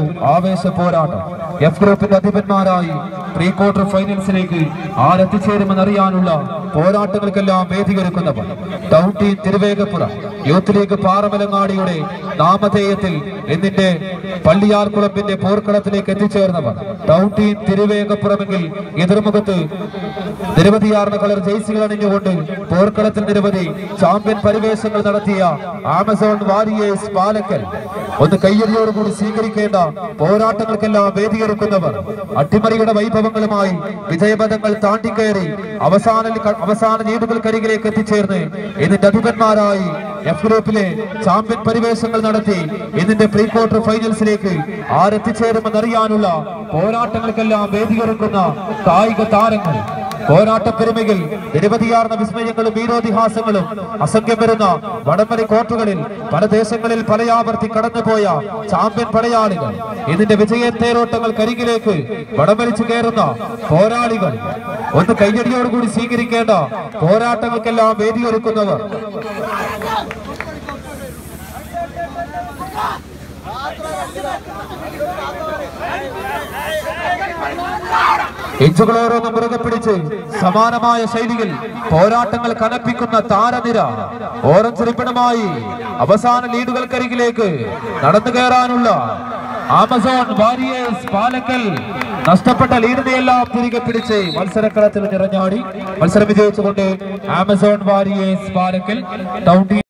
ആവേശ പോരാട്ടം എഫ് ഗ്രൂപ്പിന്റെ അധിപന്മാരായി പ്രീ ക്വാർട്ടർ ഫൈനൽസിലേക്ക് ആരെത്തിച്ചേരുമെന്നറിയാനുള്ള പോരാട്ടങ്ങൾക്കെല്ലാം വേദിയൊരുക്കുന്നവർ town team Thiruvegappura youth league പാറമലങ്ങാടിയുടെ നാമധേയത്തിൽ എന്നിന്റെ പള്ളിയാർ കുളമ്പിന്റെ പോർക്കളത്തിലേക്ക് എത്തിച്ചേർന്നവർ ടൗൺ ടീം തിരുവേഗപ്പുറമെങ്കിൽ എതിർമുഖത്ത് നിരവധിയാർന്ന കളർ ജേഴ്സികൾ അണിഞ്ഞുകൊണ്ട് പോർക്കളത്തിൽ നിരവധി ചാമ്പ്യൻ പരിവേഷങ്ങൾ നടത്തിയ ആമസോൺ വാരിയേഴ്സ് പാലക്കൽ ഒന്ന് കയ്യടിയോടുകൂടി സ്വീകരിക്കേണ്ട പോരാട്ടങ്ങൾക്കെല്ലാം വേദിയൊരുക്കുന്നവർ അട്ടിമറിയുടെ വൈഭവങ്ങളുമായി വിജയപഥങ്ങൾ താണ്ടിക്കയറി അവസാന അവസാന ലീഡുകൾക്കരികിലേക്ക് എത്തിച്ചേർന്ന് ഇതിന്റെ അധിപന്മാരായി എഫ് ഗ്രൂപ്പിലെ ചാമ്പ്യൻ പരിവേഷങ്ങൾ നടത്തി ഇതിന്റെ പ്രീ ക്വാർട്ടർ ഫൈനൽസിലേക്ക് ആരെത്തിച്ചേരുമെന്നറിയാനുള്ള പോരാട്ടങ്ങൾക്കെല്ലാം വേദിയൊരുക്കുന്ന കായിക താരങ്ങൾ പോരാട്ടപ്പെരുമകൾ നിരവധിയാർന്ന വിസ്മയങ്ങളും വീരോതിഹാസങ്ങളും അസംഖ്യം വരുന്ന വടംവലി കോർട്ടുകളിൽ പല ദേശങ്ങളിൽ പലയാവർത്തി കടന്നുപോയ ചാമ്പ്യൻ പടയാളികൾ ഇതിന്റെ വിജയത്തേരോട്ടങ്ങൾ കരികിലേക്ക് വടംവലിച്ചു കയറുന്ന പോരാളികൾ ഒന്ന് കൈയടിയോടുകൂടി സ്വീകരിക്കേണ്ട പോരാട്ടങ്ങൾക്കെല്ലാം വേദിയൊരുക്കുന്നവർ ഇഞ്ചുകളോരോന്ന് മുറുകെ പിടിച്ച് സമാനമായ ശൈലിയിൽ പോരാട്ടങ്ങൾ കനപ്പിക്കുന്ന താരനിര ഓറഞ്ച് റിബണുമായി അവസാന ലീഡുകൾക്കരികിലേക്ക് നടന്നു കയറാനുള്ള ആമസോൺ വാരിയേഴ്സ് പാലക്കൽ നഷ്ടപ്പെട്ട ലീഡിനെയെല്ലാം തിരികെ പിടിച്ച് മത്സരക്കളത്തിൽ നിറഞ്ഞാടി മത്സരം വിജയിച്ചുകൊണ്ട് Amazon warriors Palakkal town team